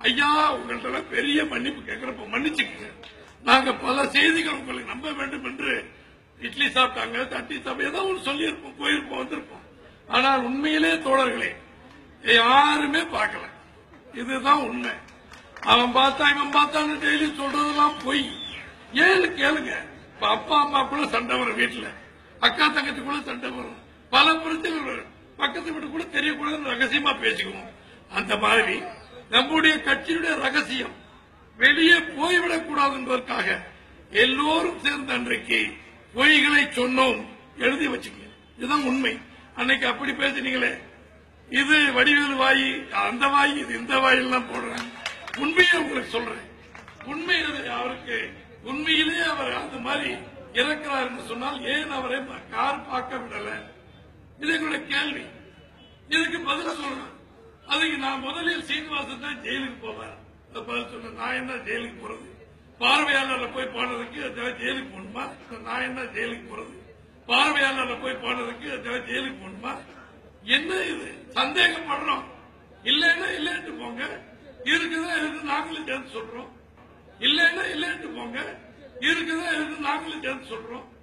ஐயா உங்கள்ட்ட பெரிய மன்னிப்பு கேட்கிறப்ப மன்னிச்சுக்கங்க நாங்க பல செய்திகள் உங்களுக்கு நம்ப வேண்டும் என்று இட்லி சாப்பிட்டாங்க தட்டி சாப்பிட்டு ஏதோ ஒன்று சொல்லியிருப்போம் போயிருப்போம் வந்திருப்போம் ஆனால் உண்மையிலே தோழர்களே யாருமே பார்க்கல இதுதான் உண்மை அவன் பார்த்தா இவன் பார்த்தான்னு டெய்லி சொல்றதெல்லாம் பொய் ஏன்னு கேளுங்க இப்ப அப்பா அம்மாக்குள்ள சண்டை வரும் வீட்டுல அக்கா தங்கச்சிக்குள்ள சண்டை வரும் பல பிரச்சனைகள் வரும் பக்கத்து வீட்டு கூட தெரியக்கூடாதுன்னு ரகசியமா பேசிக்குவோம் அந்த மாதிரி நம்முடைய கட்சியுடைய ரகசியம் வெளியே போய்விடக் கூடாது என்பதற்காக எல்லோரும் சேர்ந்த அன்றைக்கு பொய்களை சொன்னோம் எழுதி வச்சுக்கங்க இதுதான் உண்மை அன்னைக்கு அப்படி பேசினீங்களே இது வடிவேல் வாயி அந்த வாய் இது இந்த வாயெல்லாம் போடுறாங்க உண்மையை உங்களுக்கு சொல்றேன் உண்மை அது அவருக்கு உண்மையிலே அவர் அந்த மாதிரி இறக்கிறார் என்று சொன்னால் ஏன் அவரை கார் பார்க்க விடல இது எங்களுடைய கேள்வி இதுக்கு பதில் சொல்லணும் அதுக்கு நான் முதலில் சீனிவாசன் தான் ஜெயிலுக்கு போவார் அது பதில் சொன்ன நான் என்ன ஜெயிலுக்கு போறது பார்வையாளர்ல போய் போனதுக்கு அதெல்லாம் ஜெயிலுக்கு போகணுமா நான் என்ன ஜெயிலுக்கு போறது பார்வையாளர்ல போய் போனதுக்கு அதெல்லாம் ஜெயிலுக்கு போகணுமா என்ன இது சந்தேகப்படுறோம் இல்லைன்னா இல்லைன்ட்டு போங்க இருக்குதா இருக்கு நாங்களும் சேர்ந்து சொல்றோம் இல்லைன்னா இல்லைன்ட்டு போங்க இருக்குதா இருக்கு நாங்களும் சேர்ந்து சொல்றோம்